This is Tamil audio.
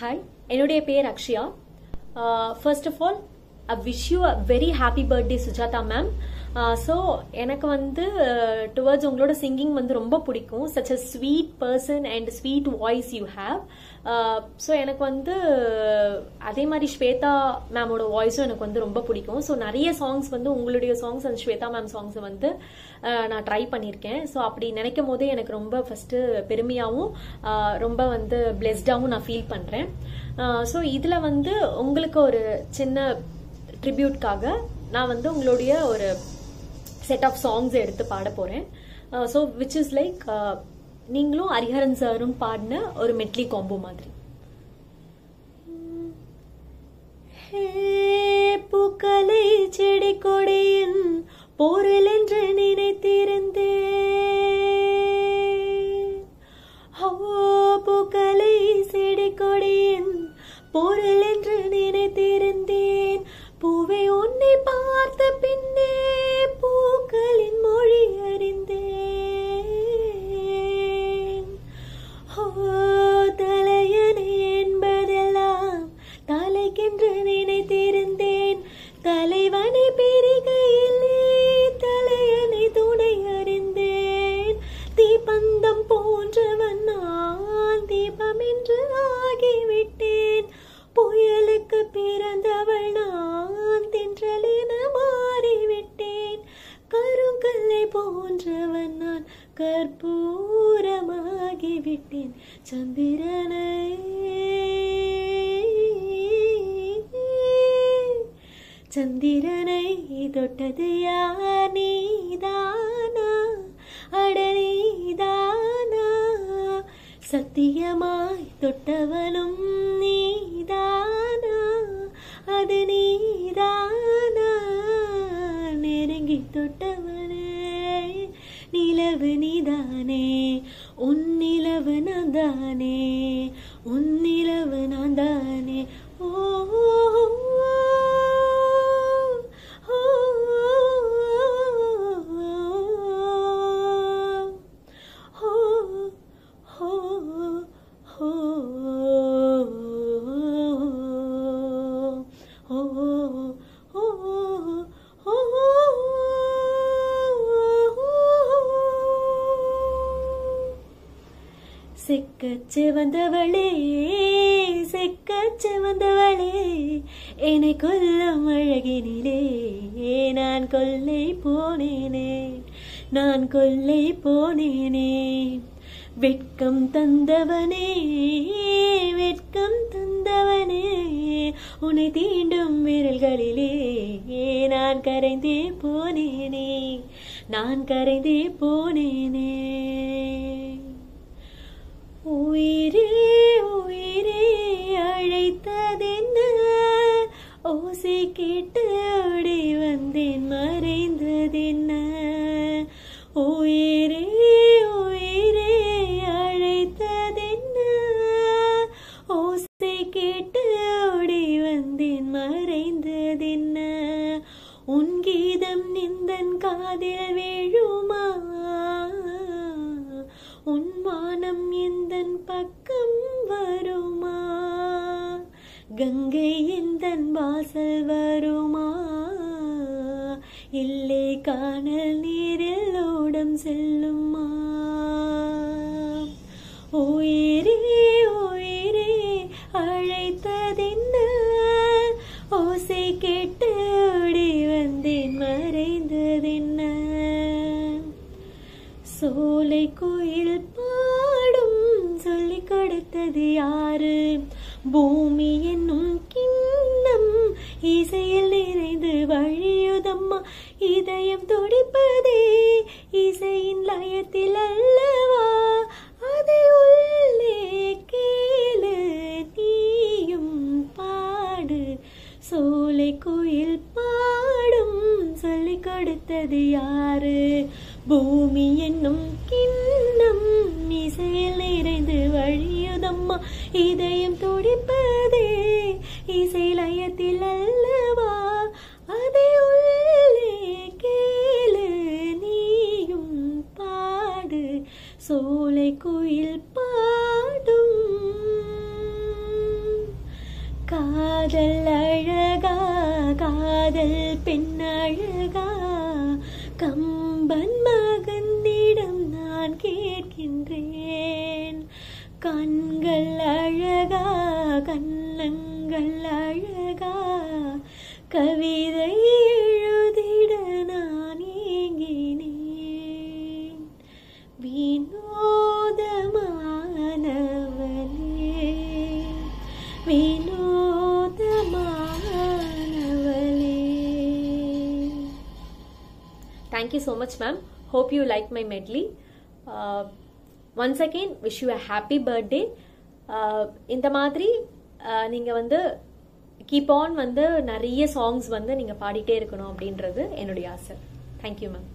ஹாய் என்னுடைய பேர் Akshaya first of all I wish you a very happy birthday Sujatha ma'am so எனக்கு வந்து டுவர்ட்ஸ் உங்களோட சிங்கிங் வந்து ரொம்ப பிடிக்கும் such a sweet person and sweet voice you have so எனக்கு வந்து அதே மாதிரி ஸ்வேதா மேமோட வாய்ஸும் எனக்கு வந்து ரொம்ப பிடிக்கும் ஸோ நிறைய சாங்ஸ் வந்து உங்களுடைய சாங்ஸ் அந்த ஸ்வேதா மேம் சாங்ஸை வந்து நான் ட்ரை பண்ணியிருக்கேன் ஸோ அப்படி நினைக்கும் போதே எனக்கு ரொம்ப ஃபஸ்ட்டு பெருமையாகவும் ரொம்ப வந்து பிளெஸ்டாகவும் நான் ஃபீல் பண்ணுறேன் ஸோ இதில் வந்து உங்களுக்கு ஒரு சின்ன ட்ரிபியூட்காக நான் வந்து உங்களுடைய ஒரு செட் ஆஃப் சாங்ஸ் எடுத்து பாட போகிறேன் ஸோ விச் இஸ் லைக் நீங்களும் ஹரிஹரன் சாரும் பாடின ஒரு மெட்லி காம்போ மாதிரி பூக்களை செடி கொடியின் பொருள் என்று நினைத்திருந்தேன் பூக்களை செடி கொடியின் பொருள் என்று நினைத்திருந்தேன் பூவை உன்னை பார்த்த பின்னே பூக்களின் மொழி அறிந்தேன் ஓ தலையணை என்பதெல்லாம் தலைக்கென்று நினைத்திருந்தேன் தலைவனை பெருகையிலே தலையணை துணை அறிந்தேன் தீபந்தம் போன்றவன் நான் தீபம் என்று ஆகிவிட்டேன் புயலுக்கு பிறந்தவள் நான் தென்றலென மாறிவிட்டேன் கருங்கல்லை போன்றவன் நான் கற்பூரமாகிவிட்டேன் சந்திரனை சந்திரனை தொட்டது யார் நீதானா அடனீதானா சத்தியமாய் தொட்டவனும் நீதானா அது நீதானா நெருங்கி தொட்டவனே நிலவு நீதானே உன் நிலவு நான் தானே உன் நிலவு நான் தானே ஓ செக்கச்சு வந்தவளே செக்கச்சு வந்தவளே என்னை கொல்லும் அழகினிலே நான் கொல்லை போனேனே நான் கொல்லை போனேனே வெட்கம் தந்தவனே வெட்கம் தந்தவனே உன்னை தீண்டும் விரல்களிலே நான் கரைந்தே போனேனே நான் கரைந்தே போனேனே உயிரே உயிரே அழைத்ததென்ன ஓசை கேட்டு ஓடி வந்தேன் மறைந்ததென்ன உயிரே உயிரே அழைத்ததென்ன ஓசை கேட்டு ஓடி வந்தேன் மறைந்ததென்ன உன் கீதம் நிந்தன் காதில் வீழுமா உன் வானம் எந்தன் பக்கம் வருமா கங்கை எந்தன் வாசல் வருமா இல்லை காணல் நீரில் ஓடம் செல்லுமா உயிரே உயிரே அழைத்ததென்ன ஓசை கேட்டு ஓடி வந்தேன் மறைந்ததென்ன சோலை கோயில் பாடும் சொல்லிக் கொடுத்தது யாரு பூமி என்னும் கிண்ணம் இசையில் நிறைந்து வழியுதம்மா இதயம் துடிப்பதே இசையின் லயத்தில் அல்லவா அதை உள்ளே கேளு நீயும் பாடு சோலை கோயில் பாடும் சொல்லிக் கொடுத்தது யாரு பூமி என்னும் கிண்ணம் இசையில் நிறைந்து வழியுதம்மா இதயம் துடிப்பதே இசை லயத்தில் அல்லவா அதை உள்ளே கேளு நீயும் பாடு சோலை குயில் பாடும் காதல் அழகா காதல் பெண் அழகா கம்பன் மகனிடம் நான் கேட்கின்றேன் கண்கள் அழகா கண்ணங்கள் அழகா கவிதை எழுதிட நான் ஏங்கினேன் வினோதமானவளே வினோதமானவளே Thank you so much, ma'am. Hope you like my medley. Uh, once again, wish you a happy birthday. Uh, இந்த மாதிரி uh, நீங்க வந்து கீப் ஆன் வந்து நிறைய சாங்ஸ் வந்து நீங்க பாடிட்டே இருக்கணும் அப்படின்றது என்னுடைய ஆசை தேங்க்யூ மேம்